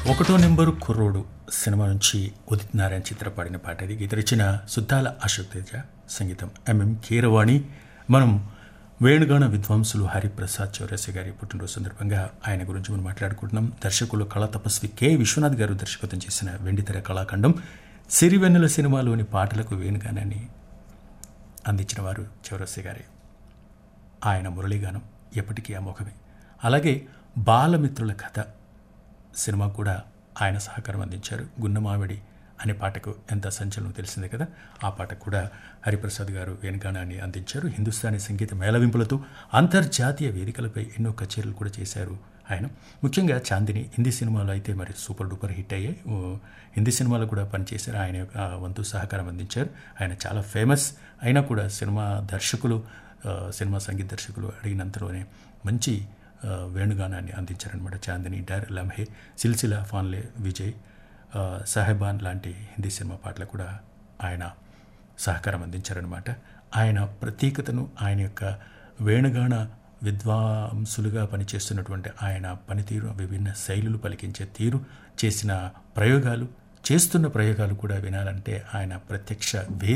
ఒకటో నెంబరు కుర్రోడు సినిమా నుంచి ఉదిత్ నారాయణ చిత్ర పాడిన పాట ఇది గీత రచన సుద్దాల అశోక్ తేజ సంగీతం ఎంఎం కీరవాణి మనం వేణుగాన విద్వాంసులు హరిప్రసాద్ చౌరస్య గారి పుట్టినరోజు సందర్భంగా ఆయన గురించి మనం మాట్లాడుకుంటున్నాం దర్శకులు కళా తపస్వి కె విశ్వనాథ్ గారు దర్శకత్వం చేసిన వెండితెర కళాఖండం సిరివెన్నెల సినిమాలోని పాటలకు వేణుగానాన్ని అందించిన వారు చౌరస్య గారే ఆయన మురళీగానం ఎప్పటికీ అమోఘమే అలాగే బాలమిత్రుల కథ సినిమా కూడా ఆయన సహకారం అందించారు గున్నమావిడి అనే పాటకు ఎంత సంచలనం తెలిసిందే కదా ఆ పాటకు కూడా హరిప్రసాద్ గారు వేణుగానాన్ని అందించారు హిందుస్థానీ సంగీత మేళవింపులతో అంతర్జాతీయ వేదికలపై ఎన్నో కచేరీలు కూడా చేశారు ఆయన ముఖ్యంగా చాందిని హిందీ సినిమాలో అయితే మరి సూపర్ డూపర్ హిట్ అయ్యాయి ఓ, హిందీ సినిమాలో కూడా పనిచేశారు ఆయన యొక్క వంతు సహకారం అందించారు ఆయన చాలా ఫేమస్ అయినా కూడా సినిమా దర్శకులు ఆ, సినిమా సంగీత దర్శకులు అడిగినంతలోనే మంచి ఆ, వేణుగానాన్ని అందించారనమాట చాందిని డర్ లమ్హే సిల్సిలా ఫాన్లే విజయ్ ఆ, సాహెబాన్ లాంటి హిందీ సినిమా పాటలు కూడా ఆయన సహకారం అందించారనమాట ఆయన ప్రత్యేకతను ఆయన యొక్క వేణుగాన విద్వాంసులుగా పనిచేస్తున్నటువంటి ఆయన పనితీరు విభిన్న శైలులు పలికించే తీరు చేసిన ప్రయోగాలు చేస్తున్న ప్రయోగాలు కూడా వినాలంటే ఆయన ప్రత్యక్ష వే